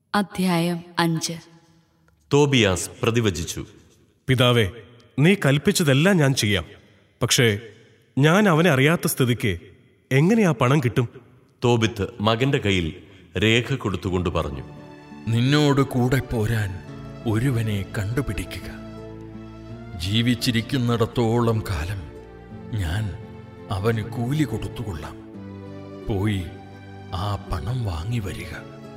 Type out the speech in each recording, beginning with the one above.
അധ്യായം അഞ്ച് തോബിയാസ് പ്രതിവചിച്ചു പിതാവേ നീ കൽപ്പിച്ചതെല്ലാം ഞാൻ ചെയ്യാം പക്ഷേ ഞാൻ അവനെ അറിയാത്ത സ്ഥിതിക്ക് എങ്ങനെയാ പണം കിട്ടും തോബിത്ത് മകന്റെ കയ്യിൽ രേഖ കൊടുത്തുകൊണ്ട് പറഞ്ഞു നിന്നോട് കൂടെ പോരാൻ ഒരുവനെ കണ്ടുപിടിക്കുക ജീവിച്ചിരിക്കുന്നിടത്തോളം കാലം ഞാൻ അവന് കൂലി കൊടുത്തുകൊള്ളാം പോയി ആ പണം വാങ്ങി വരിക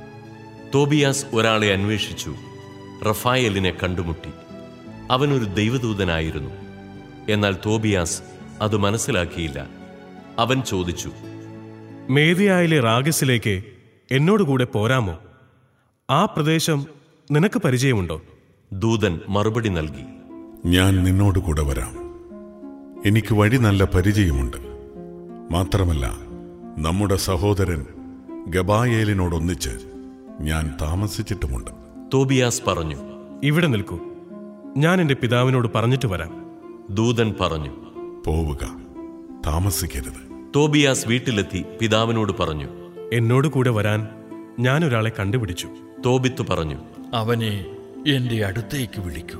തോബിയാസ് ഒരാളെ അന്വേഷിച്ചു റഫായലിനെ കണ്ടുമുട്ടി അവനൊരു ദൈവദൂതനായിരുന്നു എന്നാൽ തോബിയാസ് അത് മനസ്സിലാക്കിയില്ല അവൻ ചോദിച്ചു മേദിയായിലെ റാഗസിലേക്ക് എന്നോടുകൂടെ പോരാമോ ആ പ്രദേശം നിനക്ക് പരിചയമുണ്ടോ ദൂതൻ മറുപടി നൽകി ഞാൻ നിന്നോട് കൂടെ വരാം എനിക്ക് വഴി നല്ല പരിചയമുണ്ട് മാത്രമല്ല നമ്മുടെ സഹോദരൻ ഗബായേലിനോടൊന്നിച്ച് ഞാൻ താമസിച്ചിട്ടുമുണ്ട് തോബിയാസ് പറഞ്ഞു ഇവിടെ നിൽക്കൂ ഞാൻ എൻ്റെ പിതാവിനോട് പറഞ്ഞിട്ട് വരാം ദൂതൻ പറഞ്ഞു പോവുക താമസിക്കരുത് തോബിയാസ് വീട്ടിലെത്തി പിതാവിനോട് പറഞ്ഞു എന്നോട് കൂടെ വരാൻ ഞാൻ ഒരാളെ കണ്ടുപിടിച്ചു തോബിത്ത് പറഞ്ഞു അവനെ എൻ്റെ അടുത്തേക്ക് വിളിക്കൂ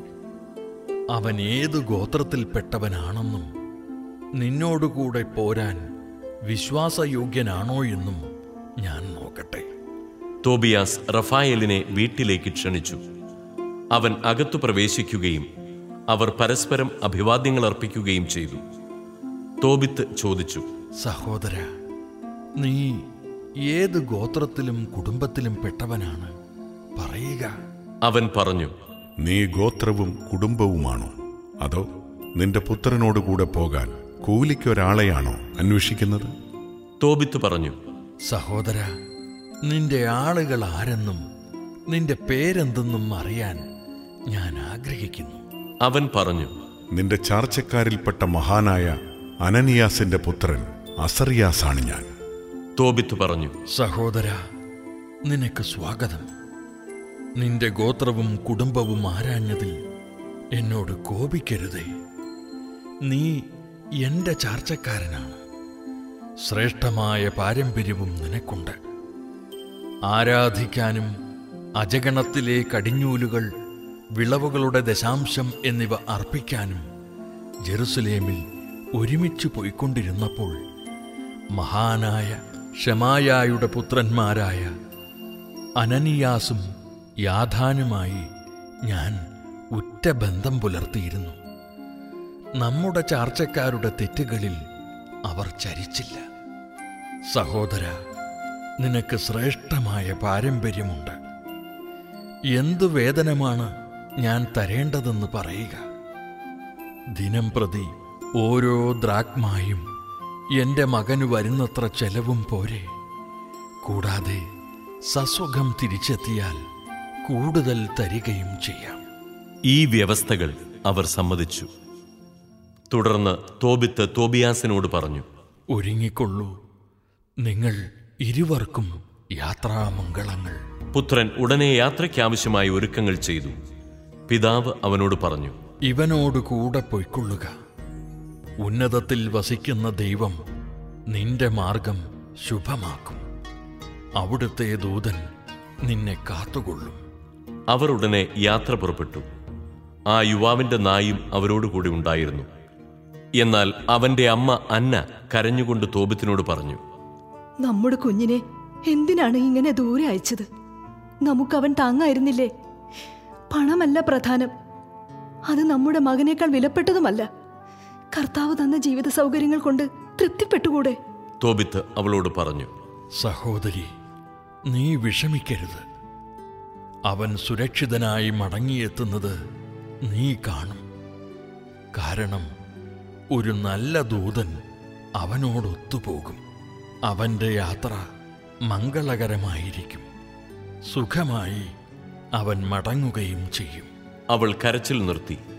അവൻ ഏത് ഗോത്രത്തിൽപ്പെട്ടവനാണെന്നും നിന്നോടുകൂടെ പോരാൻ വിശ്വാസയോഗ്യനാണോ എന്നും ഞാൻ നോക്കട്ടെ തോബിയാസ് റഫായലിനെ വീട്ടിലേക്ക് ക്ഷണിച്ചു അവൻ അകത്തു പ്രവേശിക്കുകയും അവർ പരസ്പരം അഭിവാദ്യങ്ങൾ അർപ്പിക്കുകയും ചെയ്തു തോബിത്ത് ചോദിച്ചു സഹോദര നീ ഏത് ഗോത്രത്തിലും കുടുംബത്തിലും പെട്ടവനാണ് പറയുക അവൻ പറഞ്ഞു നീ ഗോത്രവും കുടുംബവുമാണോ അതോ നിന്റെ പുത്രനോട് കൂടെ പോകാൻ കൂലിക്കൊരാളെയാണോ അന്വേഷിക്കുന്നത് തോബിത്ത് പറഞ്ഞു സഹോദര നിന്റെ ആളുകൾ ആരെന്നും നിന്റെ പേരെന്തെന്നും അറിയാൻ ഞാൻ ആഗ്രഹിക്കുന്നു അവൻ പറഞ്ഞു നിന്റെ ചാർച്ചക്കാരിൽപ്പെട്ട മഹാനായ അനനിയാസിന്റെ പുത്രൻ അസറിയാസാണ് ഞാൻ തോബിത്ത് പറഞ്ഞു സഹോദര നിനക്ക് സ്വാഗതം നിന്റെ ഗോത്രവും കുടുംബവും ആരാഞ്ഞതിൽ എന്നോട് കോപിക്കരുതേ നീ എന്റെ ചാർച്ചക്കാരനാണ് ശ്രേഷ്ഠമായ പാരമ്പര്യവും നിനക്കുണ്ട് ആരാധിക്കാനും അജഗണത്തിലെ കടിഞ്ഞൂലുകൾ വിളവുകളുടെ ദശാംശം എന്നിവ അർപ്പിക്കാനും ജെറുസലേമിൽ ഒരുമിച്ച് പോയിക്കൊണ്ടിരുന്നപ്പോൾ മഹാനായ ഷമായായുടെ പുത്രന്മാരായ അനനിയാസും യാഥാനുമായി ഞാൻ ഉറ്റ ബന്ധം പുലർത്തിയിരുന്നു നമ്മുടെ ചാർച്ചക്കാരുടെ തെറ്റുകളിൽ അവർ ചരിച്ചില്ല സഹോദര നിനക്ക് ശ്രേഷ്ഠമായ പാരമ്പര്യമുണ്ട് എന്തു വേതനമാണ് ഞാൻ തരേണ്ടതെന്ന് പറയുക ദിനം പ്രതി ഓരോ ദ്രാഗ്മായും എൻ്റെ മകന് വരുന്നത്ര ചെലവും പോരെ കൂടാതെ സസ്വഖം തിരിച്ചെത്തിയാൽ കൂടുതൽ തരികയും ചെയ്യാം ഈ വ്യവസ്ഥകൾ അവർ സമ്മതിച്ചു തുടർന്ന് തോബിത്ത് തോബിയാസിനോട് പറഞ്ഞു ഒരുങ്ങിക്കൊള്ളൂ നിങ്ങൾ ഇരുവർക്കും യാത്രാമംഗളങ്ങൾ പുത്രൻ ഉടനെ യാത്രയ്ക്കാവശ്യമായ ഒരുക്കങ്ങൾ ചെയ്തു പിതാവ് അവനോട് പറഞ്ഞു ഇവനോട് കൂടെ പൊയ്ക്കൊള്ളുക ഉന്നതത്തിൽ വസിക്കുന്ന ദൈവം നിന്റെ മാർഗം ശുഭമാക്കും അവിടുത്തെ ദൂതൻ നിന്നെ കാത്തുകൊള്ളും അവർ ഉടനെ യാത്ര പുറപ്പെട്ടു ആ യുവാവിന്റെ നായും അവരോടുകൂടി ഉണ്ടായിരുന്നു എന്നാൽ അവന്റെ അമ്മ അന്ന കരഞ്ഞുകൊണ്ട് തോബിത്തിനോട് പറഞ്ഞു നമ്മുടെ കുഞ്ഞിനെ എന്തിനാണ് ഇങ്ങനെ ദൂരെ അയച്ചത് നമുക്കവൻ താങ്ങായിരുന്നില്ലേ പണമല്ല പ്രധാനം അത് നമ്മുടെ മകനേക്കാൾ വിലപ്പെട്ടതുമല്ല കർത്താവ് തന്ന ജീവിത സൗകര്യങ്ങൾ കൊണ്ട് തൃപ്തിപ്പെട്ടുകൂടെ തോബിത്ത് അവളോട് പറഞ്ഞു സഹോദരി നീ വിഷമിക്കരുത് അവൻ സുരക്ഷിതനായി മടങ്ങിയെത്തുന്നത് നീ കാണും കാരണം ഒരു നല്ല ദൂതൻ അവനോടൊത്തുപോകും അവന്റെ യാത്ര മംഗളകരമായിരിക്കും സുഖമായി അവൻ മടങ്ങുകയും ചെയ്യും അവൾ കരച്ചിൽ നിർത്തി